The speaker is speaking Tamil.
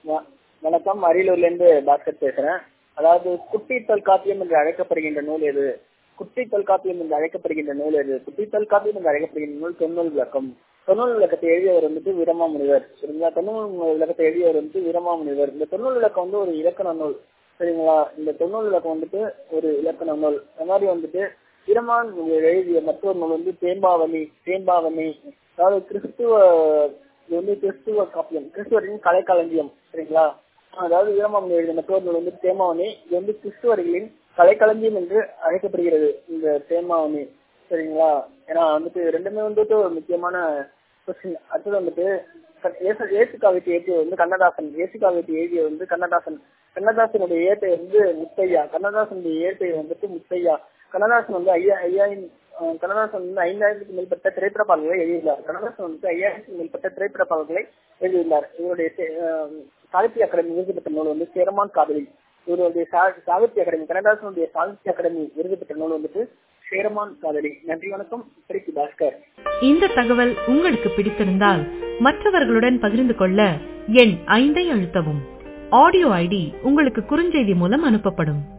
வ- வணக்கம் அரியலூர்ல இருந்து பாஸ்கர் பேசுறேன் அதாவது குட்டி தொல்காப்பியம் என்று அழைக்கப்படுகின்ற நூல் எது குட்டி தொல்காப்பியம் என்று அழைக்கப்படுகின்ற நூல் எது குட்டி தொல்காப்பியம் என்று அழைக்கப்படுகின்ற நூல் தொன்னூல் விளக்கம் தொன்னூல் விளக்கத்தை எழுதியவர் வந்துட்டு வீரமாமுனிவர் சரிங்களா தொன்னூல் விளக்கத்தை எழுதியவர் வந்துட்டு வீரமாமுனிவர் இந்த தொன்னூல் விளக்கம் வந்து ஒரு இலக்கண நூல் சரிங்களா இந்த தொன்னூல் விளக்கம் வந்துட்டு ஒரு இலக்கண நூல் அந்த மாதிரி வந்துட்டு வீரமான் எழுதிய மற்றொரு நூல் வந்து தேம்பாவணி தேம்பாவணி அதாவது கிறிஸ்துவ இது வந்து கிறிஸ்துவ காப்பியம் கிறிஸ்துவரின் கலைக்களஞ்சியம் சரிங்களா அதாவது வீரமாமணி எழுதிய மற்றொரு நூல் வந்து தேமாவணி இது வந்து கிறிஸ்துவர்களின் கலைக்களஞ்சியம் என்று அழைக்கப்படுகிறது இந்த தேமாவணி சரிங்களா ஏன்னா வந்துட்டு ரெண்டுமே வந்துட்டு ஒரு முக்கியமான கொஸ்டின் அடுத்தது வந்துட்டு ஏசு- ஏசு காவியத்தை ஏற்றியவர் வந்து கண்ணதாசன் ஏசு காவியத்தை எழுதிய வந்து கண்ணதாசன் கண்ணதாசனுடைய இயற்பெயர் வந்து முத்தையா கண்ணதாசனுடைய இயற்பெயர் வந்துட்டு முத்தையா கண்ணதாசன் வந்து ஐயா ஐயாயிரம் அஹ் கண்ணதாசன் வந்து ஐந்தாயிரத்துக்கு மேற்பட்ட திரைப்பட பாடல்களை எழுதியுள்ளார் கண்ணதாசன் வந்து ஐயாயிரத்துக்கு மேற்பட்ட திரைப்பட பாடல்களை எழுதியுள்ளார் இவருடைய சே- அஹ் சாகித்ய அகாடமி விருது பெற்ற நூல் வந்து சேரமான் காதலி இவருடைய சா- சாகித்ய அகாடமி கண்ணதாசனுடைய சாகித்ய அகாடமி விருது பெற்ற நூல் வந்துட்டு சேரமான் காதலி நன்றி வணக்கம் திருச்சி பாஸ்கர் இந்த தகவல் உங்களுக்கு பிடித்திருந்தால் மற்றவர்களுடன் பகிர்ந்து கொள்ள எண் ஐந்தை அழுத்தவும் ஆடியோ ஐடி உங்களுக்கு குறுஞ்செய்தி மூலம் அனுப்பப்படும்